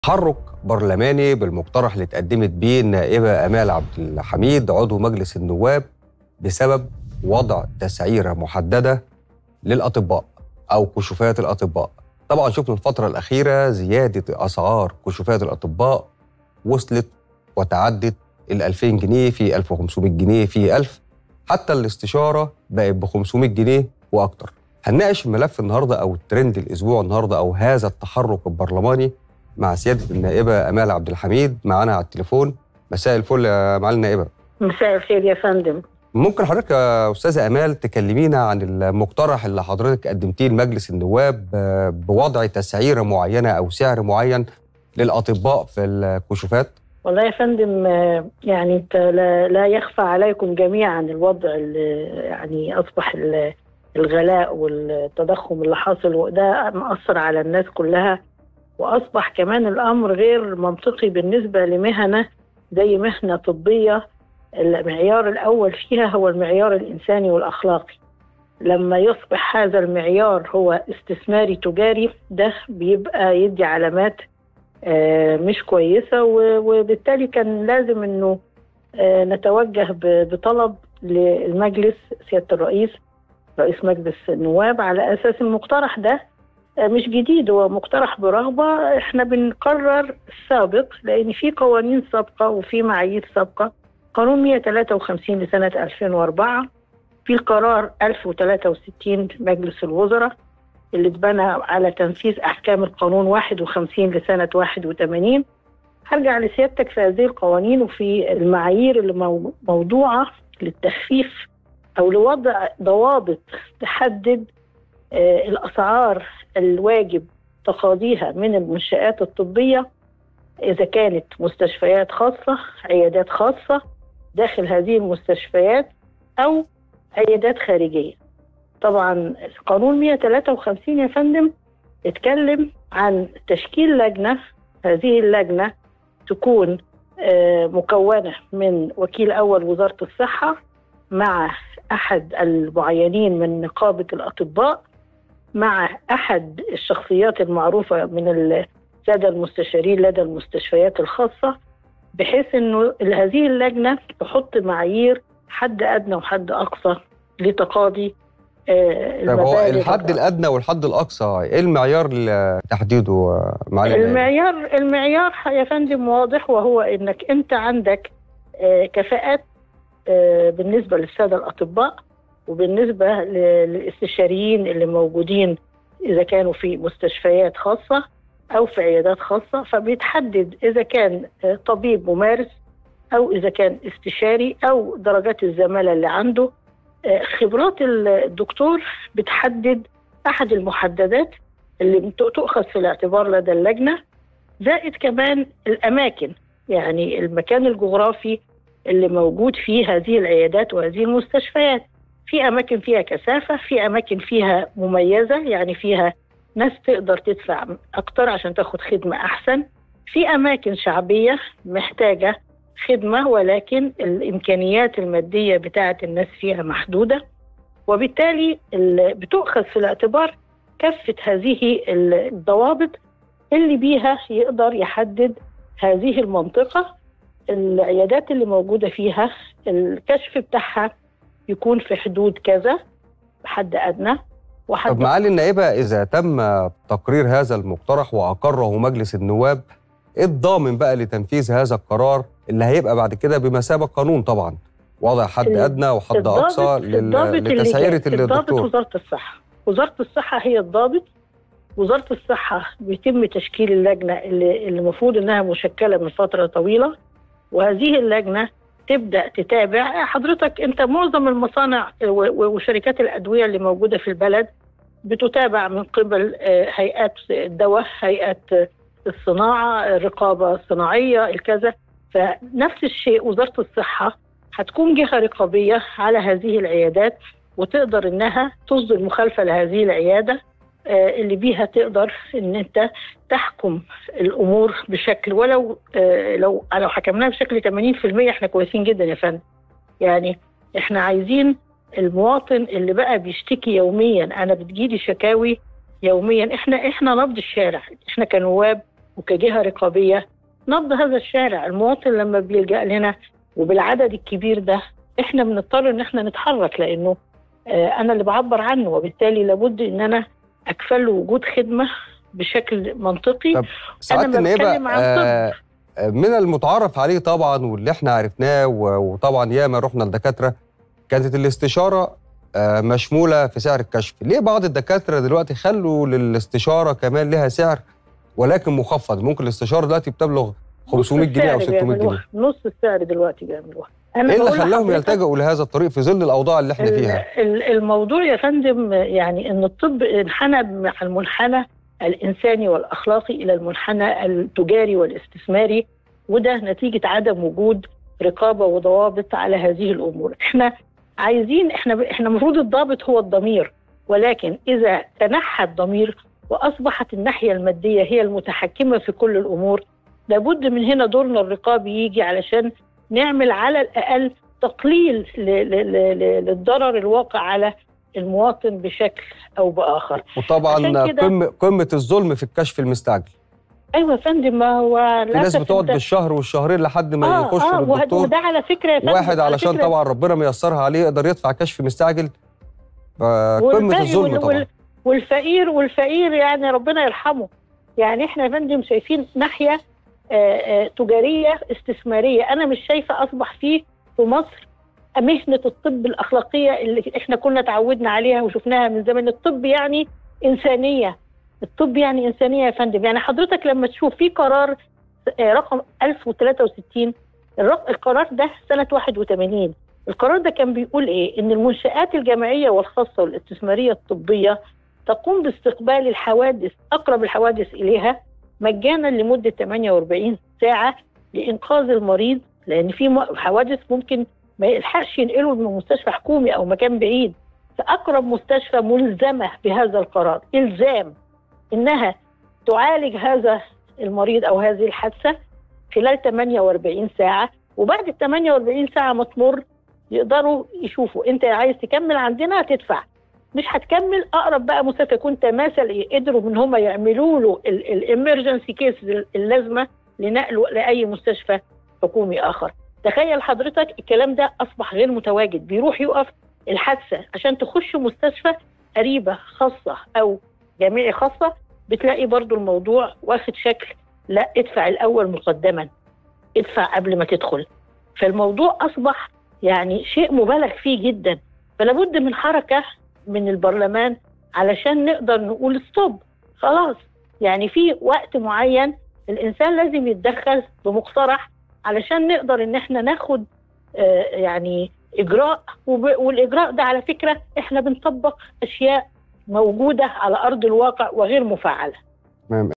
تحرك برلماني بالمقترح اللي اتقدمت بيه النائبة أمال عبد الحميد عضو مجلس النواب بسبب وضع تسعيرة محددة للأطباء أو كشوفات الأطباء طبعا شفنا الفترة الأخيرة زيادة أسعار كشوفات الأطباء وصلت وتعدت ال 2000 جنيه في 1500 جنيه في 1000 حتى الاستشارة بقت ب 500 جنيه وأكتر هنناقش الملف النهارده أو الترند الأسبوع النهارده أو هذا التحرك البرلماني مع سيادة النائبة أمال عبد الحميد معانا على التليفون مساء الفل يا معالي النائبة مساء الخير يا فندم ممكن حضرتك يا أستاذة أمال تكلمينا عن المقترح اللي حضرتك قدمتيه لمجلس النواب آه، بوضع تسعيرة معينة أو سعر معين للأطباء في الكشوفات والله يا فندم آه، يعني انت لا, لا يخفى عليكم جميعا الوضع اللي يعني اصبح ال- الغلاء والتضخم اللي حاصل وده مأثر على الناس كلها واصبح كمان الامر غير منطقي بالنسبه لمهنه زي مهنه طبيه المعيار الاول فيها هو المعيار الانساني والاخلاقي لما يصبح هذا المعيار هو استثماري تجاري ده بيبقى يدي علامات آه، مش كويسه و- وبالتالي كان لازم انه آه، نتوجه ب- بطلب للمجلس سياده الرئيس رئيس مجلس النواب على اساس المقترح ده آه، مش جديد هو مقترح برغبه احنا بنقرر السابق لان في قوانين سابقه وفي معايير سابقه قانون 153 لسنه 2004 في القرار 1063 مجلس الوزراء اللي اتبنى على تنفيذ احكام القانون 51 لسنه 81 هرجع لسيادتك في هذه القوانين وفي المعايير اللي مو- موضوعه للتخفيف او لوضع ضوابط تحدد آه، الاسعار الواجب تقاضيها من المنشآت الطبيه اذا كانت مستشفيات خاصه عيادات خاصه داخل هذه المستشفيات او عيادات خارجيه طبعا قانون 153 يا فندم اتكلم عن تشكيل لجنه هذه اللجنه تكون آه، مكونه من وكيل اول وزاره الصحه مع احد المعينين من نقابه الاطباء مع احد الشخصيات المعروفه من الساده المستشارين لدى المستشفيات الخاصه بحيث انه هذه اللجنه تحط معايير حد ادنى وحد اقصى لتقاضي آه، طيب هو المبالغ الحد الأدنى والحد الأقصى إيه المعيار لتحديده آه، معالي النائبة؟ المعيار المعيار يا فندم واضح وهو انك انت عندك آه، كفاءات آه، بالنسبه للساده الاطباء وبالنسبه ل- للاستشاريين اللي موجودين اذا كانوا في مستشفيات خاصه او في عيادات خاصه فبيتحدد اذا كان آه، طبيب ممارس او اذا كان استشاري او درجات الزماله اللي عنده آه، خبرات الدكتور بتحدد احد المحددات اللي بت- تؤخذ في الاعتبار لدى اللجنه زائد كمان الاماكن يعني المكان الجغرافي اللي موجود فيه هذه العيادات وهذه المستشفيات في اماكن فيها كثافه في اماكن فيها مميزه يعني فيها ناس تقدر تدفع اكتر عشان تاخد خدمه احسن في اماكن شعبيه محتاجه خدمه ولكن الامكانيات الماديه بتاعه الناس فيها محدوده وبالتالي ال- بتؤخذ في الاعتبار كافه هذه الضوابط اللي بيها يقدر يحدد هذه المنطقه العيادات اللي موجوده فيها الكشف بتاعها يكون في حدود كذا حد ادنى وحد طب معالي النائبة إذا تم تقرير هذا المقترح وأقره مجلس النواب إيه الضامن بقى لتنفيذ هذا القرار اللي هيبقى بعد كده بمثابة قانون طبعا وضع حد ال- أدنى وحد الضابط- أقصى لل- الضابط اللي لتسعيرة جاي- الضابط الدكتور وزاره الصحه وزاره الصحه هي الضابط وزاره الصحه بيتم تشكيل اللجنه اللي اللي المفروض انها مشكله من فتره طويله وهذه اللجنه تبدا تتابع حضرتك انت معظم المصانع و- و- وشركات الادويه اللي موجوده في البلد بتتابع من قبل آه، هيئات الدواء هيئه آه، الصناعه الرقابه الصناعيه الكذا فنفس الشيء وزاره الصحه هتكون جهه رقابيه على هذه العيادات وتقدر انها تصدر مخالفه لهذه العياده آه، اللي بيها تقدر ان انت تحكم الامور بشكل ولو آه، لو لو حكمناها بشكل 80% احنا كويسين جدا يا فندم يعني احنا عايزين المواطن اللي بقى بيشتكي يوميا انا بتجيلي شكاوي يوميا احنا احنا نبض الشارع احنا كنواب وكجهه رقابيه نبض هذا الشارع المواطن لما بيلجا لنا وبالعدد الكبير ده احنا بنضطر ان احنا نتحرك لانه آه، انا اللي بعبر عنه وبالتالي لابد ان انا اكفل له وجود خدمه بشكل منطقي طب سعاده ما النائبه بتكلم عن آه، آه، من المتعارف عليه طبعا واللي احنا عرفناه و- وطبعا ياما رحنا لدكاتره كانت الاستشاره آه، مشموله في سعر الكشف ليه بعض الدكاتره دلوقتي خلوا للاستشاره كمان لها سعر ولكن مخفض ممكن الاستشاره دلوقتي بتبلغ 500 نص جنيه او السعر 600 جنيه بيعملوها. نص السعر دلوقتي بيعملوها انا ايه اللي بقول خلاهم لحضرتك يلتجئوا لهذا الطريق في ظل الاوضاع اللي احنا فيها ال- ال- الموضوع يا فندم يعني ان الطب انحنى مع المنحنى الانساني والاخلاقي الى المنحنى التجاري والاستثماري وده نتيجه عدم وجود رقابه وضوابط على هذه الامور احنا عايزين احنا احنا المفروض الضابط هو الضمير ولكن اذا تنحى الضمير واصبحت الناحيه الماديه هي المتحكمه في كل الامور لابد من هنا دورنا الرقابي يجي علشان نعمل على الاقل تقليل ل- ل- ل- ل- للضرر الواقع على المواطن بشكل او باخر. وطبعا عشان كده- قمه قمه الظلم في الكشف المستعجل ايوه يا فندم ما هو في ناس للأسف بتقعد أنت- بالشهر والشهرين لحد ما اه يخشوا اه وه- للدكتور وده على فكره يا فندم واحد على علشان فكرة طبعا ربنا ميسرها عليه يقدر يدفع كشف مستعجل فقمه والفقير الظلم وال- طبعا وال- والفقير والفقير يعني ربنا يرحمه يعني احنا يا فندم شايفين ناحيه آه، آه، تجاريه استثماريه انا مش شايفه اصبح فيه في مصر مهنه الطب الاخلاقيه اللي احنا كنا تعودنا عليها وشفناها من زمان الطب يعني انسانيه الطب يعني انسانيه يا فندم يعني حضرتك لما تشوف في قرار آه، رقم 1063 الرق- القرار ده سنه 81 القرار ده كان بيقول ايه؟ ان المنشآت الجامعيه والخاصه والاستثماريه الطبيه تقوم باستقبال الحوادث اقرب الحوادث اليها مجانا لمده 48 ساعه لانقاذ المريض لان في م- حوادث ممكن ما يلحقش ينقله من مستشفى حكومي او مكان بعيد فاقرب مستشفى ملزمه بهذا القرار الزام انها تعالج هذا المريض او هذه الحادثه خلال 48 ساعه وبعد ال 48 ساعه ما تمر يقدروا يشوفوا انت عايز تكمل عندنا هتدفع مش هتكمل اقرب بقى مستشفى يكون تماثل ايه قدروا ان هم يعملوا له الامرجنسي كيس اللازمه لنقله لاي مستشفى حكومي اخر تخيل حضرتك الكلام ده اصبح غير متواجد بيروح يقف الحادثه عشان تخش مستشفى قريبه خاصه او جامعي خاصه بتلاقي برضو الموضوع واخد شكل لا ادفع الاول مقدما ادفع قبل ما تدخل فالموضوع اصبح يعني شيء مبالغ فيه جدا فلا بد من حركه من البرلمان علشان نقدر نقول ستوب خلاص يعني في وقت معين الانسان لازم يتدخل بمقترح علشان نقدر ان احنا ناخد آه يعني اجراء وب- والاجراء ده على فكره احنا بنطبق اشياء موجوده على ارض الواقع وغير مفعله تمام